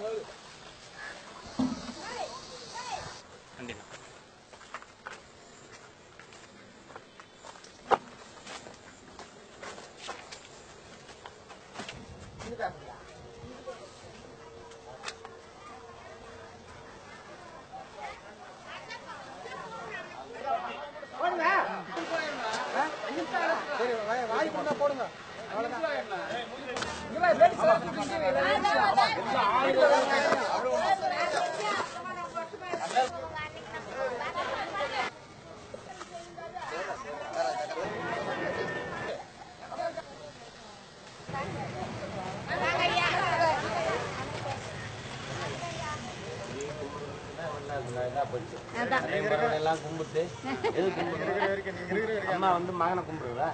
எல்லாம் கும்பிட்டு எது கும்பிடுறது அம்மா வந்து மகனை கும்பிடுறதா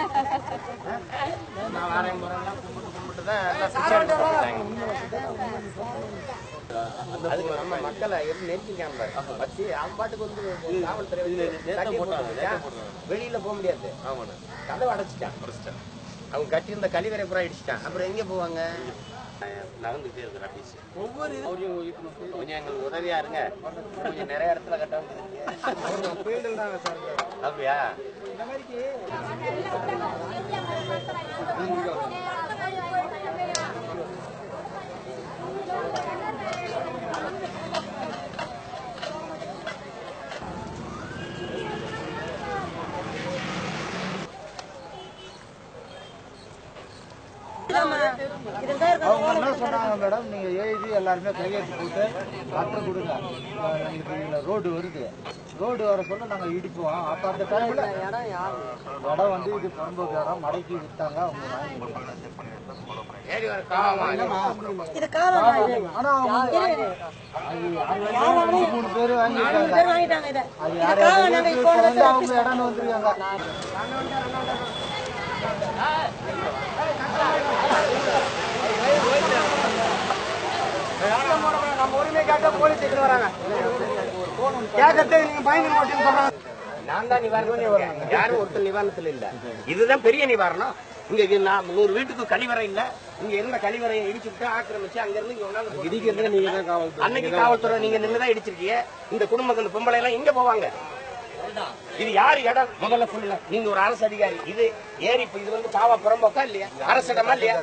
நான் வாரம் முறையெல்லாம் கும்பிட்டு கும்பிட்டு தான் எல்லாம் பிச்சை எடுத்து போட்டுட்டாங்க. அதுக்கு நம்ம மக்களை எப்படி நெருக்கிக்காம பாரு. வச்சு அவன் பாட்டுக்கு வந்து காவல்துறை வந்து கட்டி போட்டாங்க. வெளியில போக முடியாது கதவை அடைச்சிட்டான் அவங்க கட்டியிருந்த கழிவறை பூரா அடிச்சிட்டான் அப்புறம் எங்க போவாங்க நகர்ந்துட்டே இருக்கிற ஆபீஸ் ஒவ்வொரு கொஞ்சம் எங்களுக்கு உதவியா இருங்க கொஞ்சம் நிறைய இடத்துல கட்ட வேண்டியது அப்படியா அவங்க என்ன சொன்னாங்க மேடம் நீங்க எழுதி எல்லாருமே கையெழுத்து போட்டு லெட்டர் கொடுங்க அஹ் எங்களுக்கு இதுல ரோடு வருது ரோடு வர சொல்ல நாங்க இடிப்போம் அப்ப அந்த டைம்ல இடம் வந்து இது புறம்போக்கு இடம் மடைக்கு வித்தாங்க அவங்க வாங்கி ஏறி வர காவா இது காலம் ஆனா அவங்க அது அது வந்து மூணு பேர் வாங்கிட்டாங்க பேர் வாங்கிட்டாங்க இதை அது இது யார் காலம் நாங்க இப்போ வந்து அவங்க இடம் வந்திருக்காங்க நம்ம உரிமை கேட்ட போலீஸ் எடுத்து வராங்க கேட்கறது நீங்க பயந்து மாட்டேன்னு சொல்றாங்க நான் தான் நிவாரணம் யாரும் ஒருத்தர் நிவாரணத்துல இல்ல இதுதான் பெரிய நிவாரணம் இங்க இது நான் நூறு வீட்டுக்கு கழிவறை இல்ல இங்க இருந்த கழிவறையை இடிச்சுட்டு ஆக்கிரமிச்சு அங்க இருந்து இங்க ஒண்ணாந்து இடிக்கிறது நீங்க தான் காவல்துறை அன்னைக்கு காவல்துறை நீங்க நின்னுதான் இடிச்சிருக்கீங்க இந்த குடும்பங்கள் இந்த பொம்பளை எல்லாம் எங்க போவாங்க இது யார் இடம் முதல்ல சொல்லுங்க நீங்க ஒரு அரசு அதிகாரி இது ஏரி இப்ப இது வந்து காவா புறம்போக்கா இல்லையா அரசு இடமா இல்லையா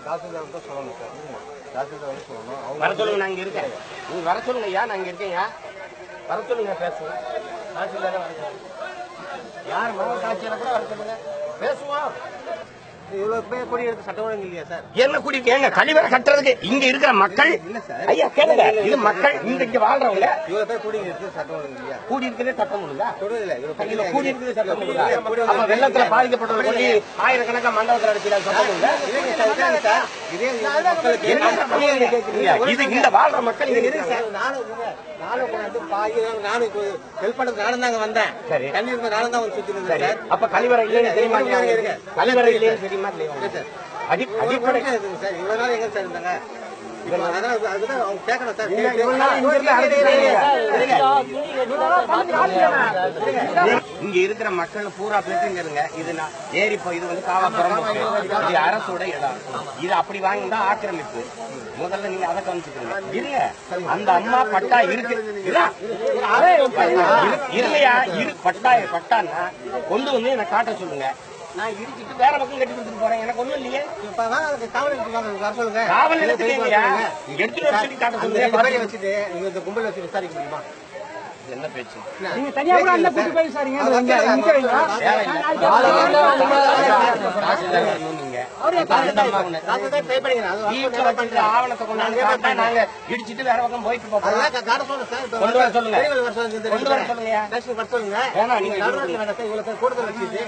வர சொல்லுங்க நான் இங்க இருக்கேன் நீங்க வர சொல்லுங்க ஐயா நான் இங்க இருக்கேன் வர சொல்லுங்க பேசுவோம் தாசில்தாரே வர சொல்லுங்க. யார் மாவட்ட ஆட்சியரை கூட வர சொல்லுங்க பேசுவோம் இவ்வளவு பேர் கொடி எடுத்து சட்டம் ஒழுங்கு இல்லையா சார் என்ன குடி ஏங்க கழிவறை கட்டுறதுக்கு இங்க இருக்கிற மக்கள் ஐயா கேளுங்க இது மக்கள் இந்த இங்க வாழ்றவங்க இவ்வளவு பேர் கொடி எடுத்து சட்டம் ஒழுங்கு இல்லையா கூடி இருக்கிறதே சட்டம் ஒழுங்கா சொல்றதில்ல இதுல கூடி இருக்கிறதே சட்டம் ஒழுங்கா அப்ப வெள்ளத்துல பாதிக்கப்பட்டவங்க சொல்லி ஆயிரக்கணக்கா மண்டபத்தில் அடிச்சு சட்டம் ஒழுங்கா இதே மக்களுக்கு என்ன சட்டம் ஒழுங்கு கேக்குறீங்க? இது இந்த வாழ்ற மக்கள் இங்க இருக்கு நானும் நானும் கொண்டாந்து பாய் நானும் ஹெல்ப் பண்ணது நானும் தாங்க வந்தேன் சரி. தண்ணி இருந்த நானும் தான் வந்து சுத்தி இருந்தேன் சார் அப்ப கழிவறை இல்லைன்னு தெரியுமா இருங்க, இருங்க, இருங்க. கழிவறை இல்லைன்னு தெரியுமா இல்லையா உங்களுக்கு? அடி அடிப்படை சார் இவ்வளவு நாள் எங்க சார் இருந்தாங்க அதான் அதுதான் அவங்க கேட்கணும் சார் இவ்வளவு நாள் இங்க இருந்து அழைச்சிட்டு இங்க இருக்கிற மக்கள் பூரா பேசுங்க இருங்க இது நான் ஏரி போய் இது வந்து காவாப்புறம் இது அரசோட இடம் இது அப்படி வாங்கினா ஆக்கிரமிப்பு முதல்ல நீங்க அதை கவனிச்சுக்கணும் இருங்க அந்த அம்மா பட்டா இருக்கு இருடா. இரு- இருங்கயா இரு பட்டா பட்டான்னா கொண்டு வந்து எனக்கு காட்ட சொல்லுங்க நான் இடிச்சிட்டு வேற பக்கம் கட்டி கொடுத்துட்டு போறேன் எனக்கு ஒண்ணும் இல்லையே இப்ப வாங்க அதுக்கு காவல் நிலையத்துக்கு வாங்க வர சொல்லுங்க காவல் நிலையத்துக்குங்கய்யா இங்க எடுத்துட்டு வர சொல்லி காட்ட அந்த சொல்லுங்க பதவியை வச்சுட்டு நீங்க இந்த கும்பல் வச்சு விசாரிக்க முடியுமா இது என்ன பேச்சு நீங்க தனியா கூட அந்த கூட்டி போய் விசாரிங்க தாசில்தார் வரணும் நீங்க. தாசில்தார் வாங்கணும். வீட்டுல வச்சிருக்கிற ஆவணத்தை கொண்டாந்து காட்டா நாங்க இடிச்சிட்டு வேற பக்கம் போயிட்டு போறோம் கொண்டு வர சொல்லுங்க. கொண்டு வர சொல்லுங்கய்யா. வேணாம், நீங்க கூடுதல் வச்சுட்டு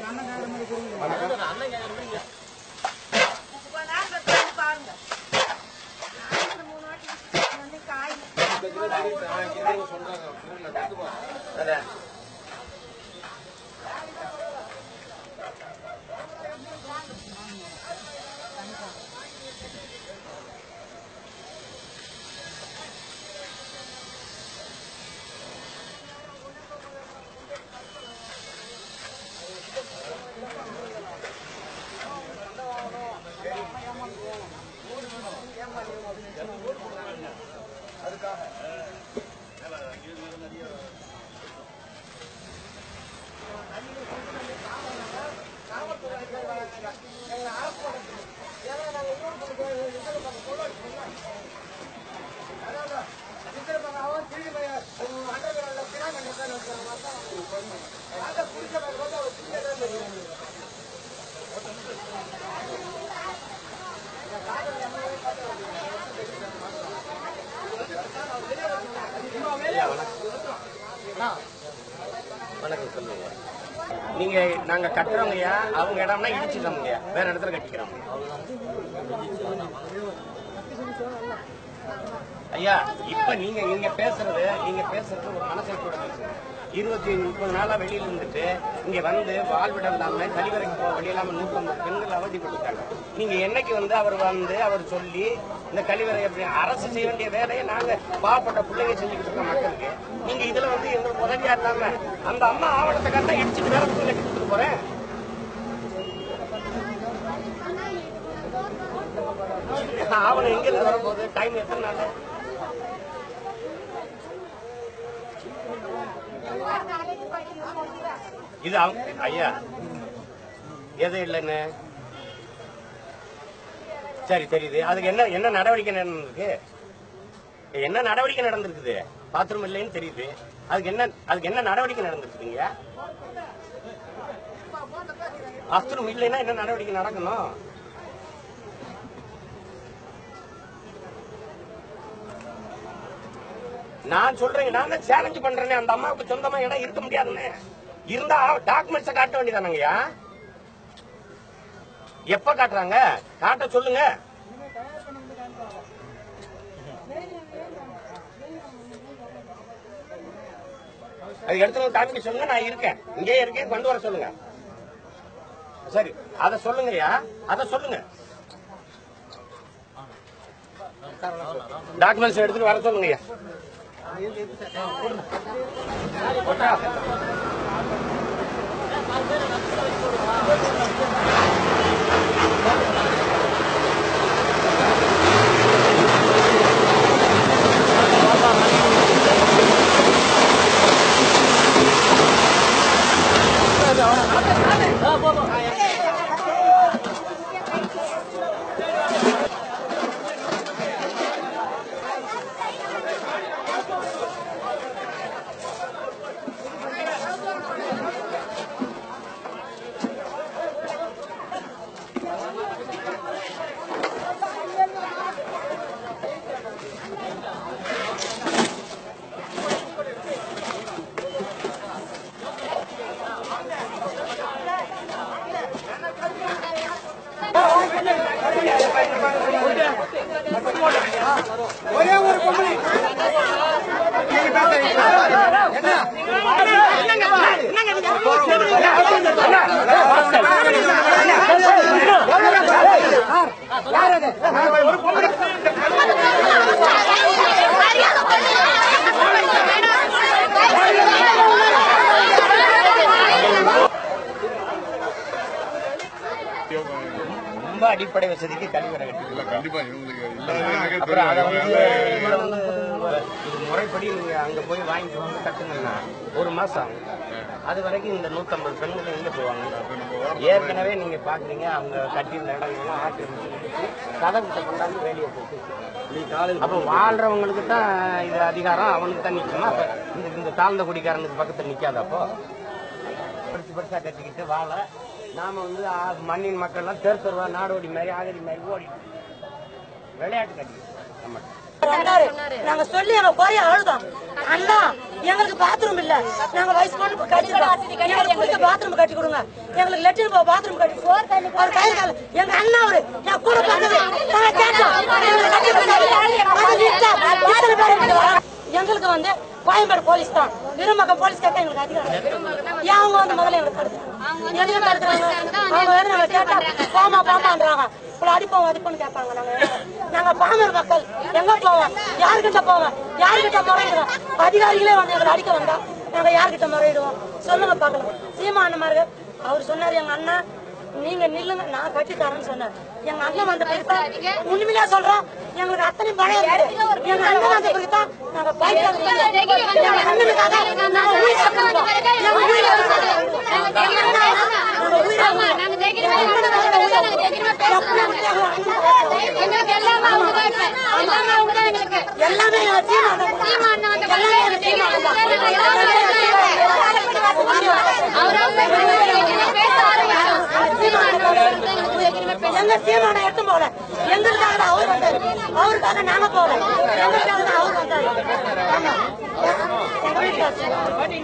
பாருங்க மூணு வாட்டி வந்து காய் அதான். வணக்கம் சொல்லுங்க நீங்க நாங்க கட்டுறவங்கயா அவங்க இடம்னா இடிச்சுக்கோங்க வேற இடத்துல கட்டிக்கிறோம் ஐயா இப்ப நீங்க நீங்க பேசுறது நீங்க பேசுறது ஒரு மனசாட்சியோட பேசுங்க இருபத்தி முப்பது நாளா வெளியில இருந்துட்டு இங்க வந்து வாழ்விடம் இல்லாம கழிவறைக்கு போக வழி இல்லாம நூற்றம்பது பெண்கள் அவதிப்பட்டுட்டாங்க நீங்க என்னைக்கு வந்து அவர் வந்து அவர் சொல்லி இந்த கழிவறை அப்படி அரசு செய்ய வேண்டிய வேலையை நாங்க பாவப்பட்ட பிள்ளைங்க செஞ்சுக்கிட்டு இருக்கோம் மக்களுக்கு நீங்க இதுல வந்து எங்களுக்கு உதவியா இல்லாம அந்த அம்மா ஆவணத்தை கண்டா இடிச்சுட்டு வேற பிள்ளை கட்டிட்டு போறேன் ஆவணம் எங்க இருந்து வரப்போகுது டைம் எத்தனை நாள் இது அவங்க ஐயா எது இல்லைன்னு சரி தெரியுது அதுக்கு என்ன என்ன நடவடிக்கை நடந்திருக்கு என்ன நடவடிக்கை நடந்திருக்குது பாத்ரூம் இல்லைன்னு தெரியுது அதுக்கு என்ன அதுக்கு என்ன நடவடிக்கை நடந்திருக்குங்க பாத்ரூம் இல்லைன்னா என்ன நடவடிக்கை நடக்கணும் நான் சொல்றேன் நான் தான் சேலஞ்ச் பண்றேனே அந்த அம்மாவுக்கு சொந்தமா இடம் இருக்க முடியாதுன்னு இருந்தா டாக்குமெண்ட்ஸ காட்ட வேண்டியதானங்கய்யா எப்ப காட்டுறாங்க காட்ட சொல்லுங்க அது எடுத்து காமிக்க சொல்லுங்க நான் இருக்கேன் இங்கே இருக்கேன் கொண்டு வர சொல்லுங்க சரி அத சொல்லுங்கய்யா அத சொல்லுங்க டாக்குமெண்ட்ஸ் எடுத்துட்டு வர சொல்லுங்கய்யா ரொம்ப அடிப்படை வசதிக்கு கழிவறை கட்டி இல்ல கண்டிப்பா இவங்களுக்கு இல்லாதவங்களுக்கே அப்புறம் அதை வந்து தெரியும் இதுல வந்து இது முறைப்படி நீங்க அங்க போய் வாங்கிட்டு வந்து கட்டுங்கன்னா ஒரு மாசம் ஆகும் அது வரைக்கும் இந்த நூத்தம்பது பெண்கள் எங்க போவாங்க ஏற்கனவே நீங்க பாக்குறீங்க அவங்க கட்டியிருந்த இடங்கள்லாம் ஆட்டி இருந்துச்சு கதவுகிட்ட கொண்டாந்து வேலையை போட்டு அப்ப வாழ்றவங்களுக்கு தான் இது அதிகாரம் அவனுக்கு தான் நிக்குமா அப்ப இந்த இந்த தாழ்ந்த குடிக்காரனுக்கு பக்கத்துல நிக்காத அப்போ பெருசு பெருசா கட்டிக்கிட்டு வாழ நாம வந்து ஆ, மண்ணின் மக்கள்லாம் தெரு தெருவா நாடோடி மாதிரி ஆகடி மாதிரி ஓடி விளையாட்டு கட்டிக்கிட்டு நம்ம வந்தாரு நாங்க சொல்லி எங்க போய் அழுதோம் அண்ணா எங்களுக்கு பாத்ரூம் இல்ல நாங்க வயசு பொண்ணு கட்டிக்கிறோம் எங்களுக்கு குடிக்க பாத்ரூம் கட்டி கொடுங்க எங்களுக்கு லெட்டின் பாத்ரூம் கட்டி அவர் கை கால எங்க அண்ணா அவரு நான் கூட பார்த்தது நாங்க கேட்டோம் எங்களுக்கு கட்டி கொடுத்தாரு. அது விட்டா, எத்தனை பேர் இங்க வராங்க? எங்களுக்கு வந்து கோயம்பேடு போலீஸ் தான் விரும்பக்கம் போலீஸ் கேட்டா எங்களுக்கு அதிகாரம் ஏன் அவங்க வந்து முதல்ல எங்களுக்கு தடுக்கிறாங்க எதுக்கு தடுக்கிறாங்க அவங்க வந்து நாங்க கேட்டா போமா போமான்றாங்க இவ்வளவு அடிப்போம் அடிப்போம்னு கேட்பாங்க நாங்க நாங்க பாமர் மக்கள் எங்க போவோம் யாருக்கிட்ட போவோம் யாருக்கிட்ட முறையிடுவோம் அதிகாரிகளே வந்து எங்களை அடிக்க வந்தா நாங்க யார்கிட்ட முறையிடுவோம் சொல்லுங்க பாக்கலாம் சீமா அண்ணமாரு அவர் சொன்னாரு எங்க அண்ணன் நீங்க நில்லுங்க நான் கட்டி தரேன்னு சொன்னார் எங்க அண்ணன் வந்த பிறகு உண்மையிலே சொல்றோம் எங்களுக்கு அத்தனை பயம் இருக்கு. எங்க அண்ணன் வந்த பிறகு தான் நாங்க பயப்படாத எங்க அண்ணனுக்காக நாங்க உயிரை கொடுத்தோம். எங்க உயிரை கொடுத்தோம். எங்க அண்ணன் நாங்க உயிரை கொடுத்தோம். எல்லாமே எங்க சீமான் தான். எல்லாமே எங்க சீமான் தான். எங்க சீமான எட்டும் போல எங்களுக்காக தான் அவர் வந்தாரு அவருக்காக நாங்க போல எங்களுக்காக தான் அவர் வந்தாரு ஆமா எங்க வீட்டுல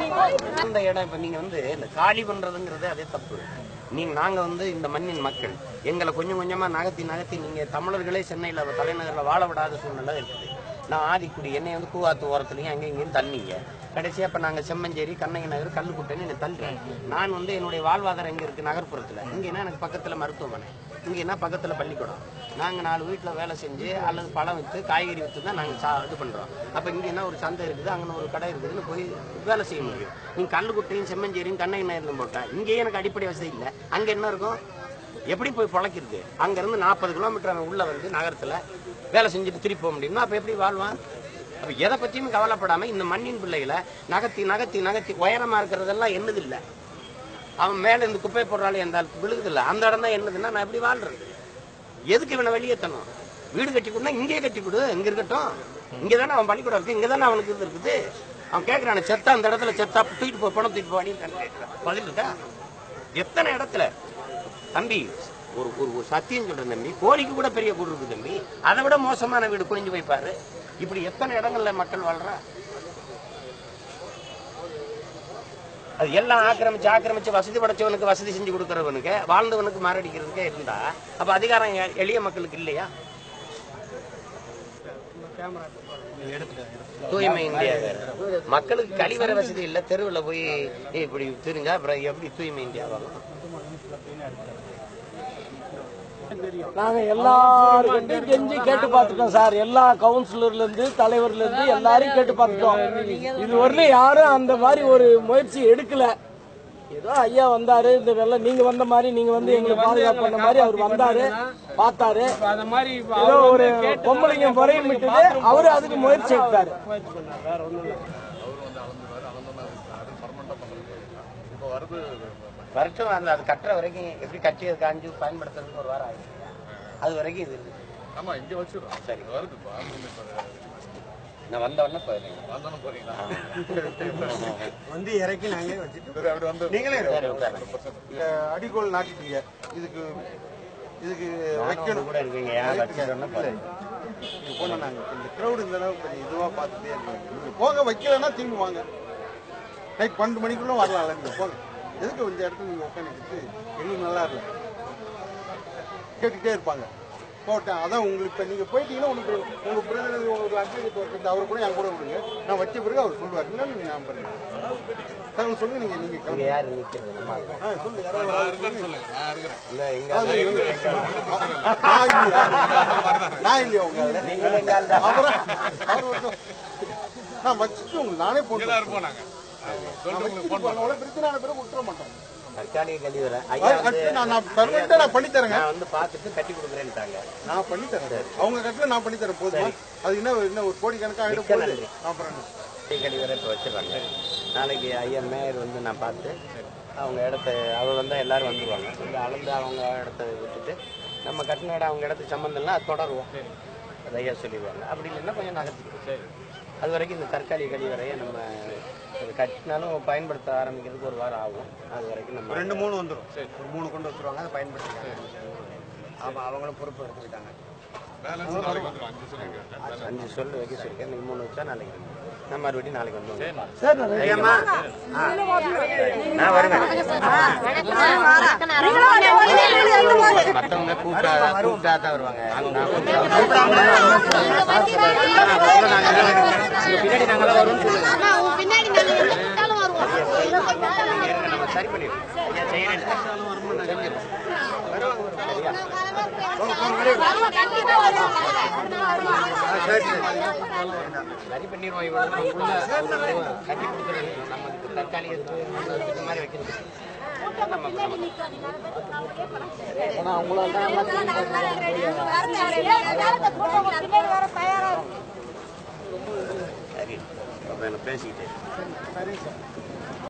எந்தெந்த இடம் இப்ப நீங்க வந்து இந்த காலி பண்றதுங்கிறது அதே தப்பு நீங்க நாங்க வந்து இந்த மண்ணின் மக்கள் எங்களை கொஞ்சம் கொஞ்சமா நகர்த்தி நகர்த்தி நீங்க தமிழர்களே சென்னையில தலைநகர்ல வாழ விடாத சூழ்நிலை இருக்குது நான் ஆதிக்குடி என்னை வந்து கூவாத்து ஓரத்துலையும் அங்கே இங்கேயும் தள்ளிங்க கடைசியா இப்ப நாங்க செம்மஞ்சேரி கண்ணகி நகர் கல்லுக்குட்டைன்னு என்னை தள்ளுறேன் நான் வந்து என்னுடைய வாழ்வாதாரம் எங்க இருக்கு நகர்ப்புறத்துல இங்கன்னா எனக்கு பக்கத்துல மருத்துவமனை இங்கன்னா பக்கத்துல பள்ளிக்கூடம் நாங்க நாலு வீட்டுல வேலை செஞ்சு அல்லது பழம் வித்து காய்கறி வித்து தான் நாங்க சா- இது பண்றோம் அப்ப இங்க என்ன ஒரு சந்தை இருக்குது அங்கே ஒரு கடை இருக்குதுன்னு போய் வேலை செய்ய முடியும் நீங்க கல்லுக்குட்டையும் செம்மஞ்சேரியும் கண்ணகி நகர்லையும் போட்டா இங்கேயே எனக்கு அடிப்படை வசதி இல்லை அங்க என்ன இருக்கும் எப்படி போய் பொழைக்கிறது அங்க இருந்து நாற்பது கிலோமீட்டர் அவன் உள்ள வந்து நகரத்துல வேலை செஞ்சுட்டு திருப்பி போக முடியும்னா அப்ப எப்படி வாழ்வான் அப்ப எதை பத்தியும் கவலைப்படாம இந்த மண்ணின் பிள்ளைகளை நகர்த்தி நகர்த்தி நகர்த்தி உயரமா இருக்கிறதெல்லாம் என்னது இல்ல அவன் மேல இருந்து குப்பை போடுறாலே அந்த விழுகுது இல்ல அந்த இடம் தான் என்னதுன்னா நான் எப்படி வாழ்றது எதுக்கு இவனை வெளியேற்றணும் வீடு கட்டி கொடுனா இங்கேயே கட்டி கொடு இங்க இருக்கட்டும் இங்க தானே அவன் பள்ளிக்கூடம் இருக்கு இங்க தானே அவனுக்கு இது இருக்குது அவன் கேட்கறான் செத்தா அந்த இடத்துல செத்தா தூக்கிட்டு போ பணம் தூக்கிட்டு போவான்னு கேட்கறான் பதில் இருக்கா எத்தனை இடத்துல தம்பி ஒரு ஒரு ஒரு சத்தியம் சொல்றேன் தம்பி கோழிக்கு கூட பெரிய கூடு இருக்கு தம்பி அதை விட மோசமான வீடு குனிஞ்சு வைப்பாரு இப்படி எத்தனை இடங்கள்ல மக்கள் வாழ்றா அது எல்லாம் ஆக்கிரமிச்சு ஆக்கிரமிச்சு வசதி படைச்சவனுக்கு வசதி செஞ்சு கொடுக்கறவனுக்கு வாழ்ந்தவனுக்கு மாரடிக்கிறதுக்கே இருந்தா அப்ப அதிகாரம் எ- எளிய மக்களுக்கு இல்லையா தூய்மை இந்தியா வேற. மக்களுக்கு கழிவறை வசதி இல்ல தெருவுல போய் இப்படி தெரிஞ்சா அப்புறம் எப்படி தூய்மை இந்தியாவாகும் நாங்க எல்லாருக்கிட்டையும் கெஞ்சி கேட்டு பார்த்துட்டோம் சார் எல்லா கவுன்சிலர்ல இருந்து தலைவர்ல இருந்து எல்லாரையும் கேட்டு பார்த்துட்டோம் இது வரலும் யாரும் அந்த மாதிரி ஒரு முயற்சி எடுக்கல ஏதோ ஐயா வந்தாரு இந்த வெள்ளம் நீங்க வந்த மாதிரி நீங்க வந்து எங்களுக்கு பாதுகாப்பு பண்ண மாதிரி அவர் வந்தாரு பார்த்தாரு ஏதோ ஒரு பொம்பளைங்க முறையும் விட்டுட்டு அவரு அதுக்கு முயற்சி எடுத்தாரு இப்போ வருது வருஷம் அந்த அது கட்டுற வரைக்கும் எப்படி கட்டி அது காஞ்சு பயன்படுத்துறதுக்கு ஒரு வாரம் ஆகும் அது வரைக்கும் இது இருக்கு ஆமா இங்க வச்சிடுறோம் சரி. வருதுப்பா நீங்க இப்ப நான் வந்த உடனே போயிடுறேன் வந்தோன்னு போறீங்களா வந்து இறக்கி நாங்களே வச்சுட்டு சரி அப்படி வந்து நீங்களே சரி உட்காருங்க. இந்த அடிக்கோல் நாட்டிட்டீங்க இதுக்கு இதுக்கு நானும் வைக்கணும் உங்க கூட இருக்கீங்க ஏன் வச்சுட்டோன்னா போறேன் இது போன நாங்க இந்த கிரௌடு இந்த அளவுக்கு கொஞ்சம் இதுவா பார்த்துட்டே இருக்கோம் நீங்க போக வைக்கலன்னா திரும்பி வாங்க நைட் பன்னெண்டு மணிக்குள்ள வரலாம்ல நீங்க போங்க எதுக்கு இந்த இடத்துல நீங்க உட்காந்துக்கிட்டு எங்களுக்கு நல்லா இல்லை கேட்டுக்கிட்டே இருப்பாங்க போட்டேன் அதான் உங்களுக்கு இப்போ நீங்கள் போயிட்டீங்கன்னா உங்களுக்கு உங்கள் பிரதர் உங்களுக்கு அட்வொகேட் ஒருத்தர் அவர் கூட என் கூட விடுங்க நான் வச்ச பிறகு அவர் சொல்லுவார் என்னன்னு நீங்கள் நான் பாருங்க சார் அவங்க சொல்லுங்க நீங்கள் நீங்கள் இங்க கிளம்புங்க யாரு நிக்கிறது நம்ம ஆளு. ஆ சொல்லுங்க யாராவது ஒரு ஆள் சொல்லுங்க. இல்ல இங்க அது இவங்க- நான் இல்லையா? நான் இல்லையா உங்க ஆளு? நீங்களும் எங்க ஆள் தான். அப்புறம் அவர் ஒருத்தர் நான் வச்சுட்டு உங்களுக்கு நானே போட்டு இருப்போம் நாங்க நான் வச்சுட்டு போறேன். அவ்வளவு பிரச்சனை ஆன பிறகு விட்டுற மாட்டோம் தற்காலிக கழிவறை ஐயா வந்து அடுத்து நான் நான் பெர்மனண்டா நான் பண்ணி தரேங்க நான் வந்து பார்த்துட்டு கட்டி கொடுக்குறேன்ட்டாங்க நான் பண்ணி தரேன் அவங்க கட்டில நான் பண்ணி தரேன் போதுமா அது என்ன என்ன ஒரு கோடி கணக்கா ஆயிடும் மிக்க போகுது நன்றி. அப்புறம் என்ன? கட்டி கழிவறை இப்போ வச்சிடறாங்க நாளைக்கு ஐயா மேயர் வந்து நான் பார்த்து அவங்க இடத்த அவர் வந்தால் எல்லாரும் வந்துருவாங்க வந்து அளந்து அவங்க இடத்த விட்டுட்டு நம்ம கட்டின இடம் அவங்க இடத்துக்கு சம்மந்தம் இல்லை அது தொடருவோம் அது ஐயா சொல்லிடுவாங்க அப்படி இல்லைன்னா கொஞ்சம் நகர்த்திக்கும் அது வரைக்கும் இந்த தற்காலிக கழிவறையை நம்ம அது கட்டினாலும் பயன்படுத்த ஆரம்பிக்கிறதுக்கு ஒரு வாரம் ஆகும் அது வரைக்கும் நம்ம ரெண்டு மூணு வந்துரும் ஒரு மூணு கொண்டு வந்துருவாங்க அதை பயன்படுத்திக்கலாம் ஆமாம் அவங்களும் பொறுப்பு எடுத்துக்கிட்டாங்க பேலன்ஸ் நாளைக்கு வந்துடும் அஞ்சு சொல்லியிருக்கேன் அஞ்சு சொல்லு வைக்க சொல்லியிருக்கேன் இன்னைக்கு மூணு வச்சா நாளைக்கு நம்ம மறுபடியும் நாளைக்கு வந்து சார் நான் ஐயம்மா நான் வருவேன் மத்தவங்க கூப்பிட்டா கூப்பிட்டா தான் வருவாங்க நான் உங்க பின்னாடி நாங்களாம் வருவோம்னு சொல்லுங்க பின்னாடி நாங்க எங்க கூப்பிட்டாலும் வருவோம் இருங்க, நம்ம சரி பண்ணிடுவோம் ஐயா செய்யறேன் செஞ்சிடும் வருவாங்க வருவாங்க சரியா சரி பண்ணிடுவோம் இவ்வளவு உள்ள கட்டி கொடுக்குறேன் நமக்கு தக்காளி இருக்கு இந்த மாதிரி வைக்கணும் நம்ம சரி அப்ப என்ன பேசிக்கிட்டே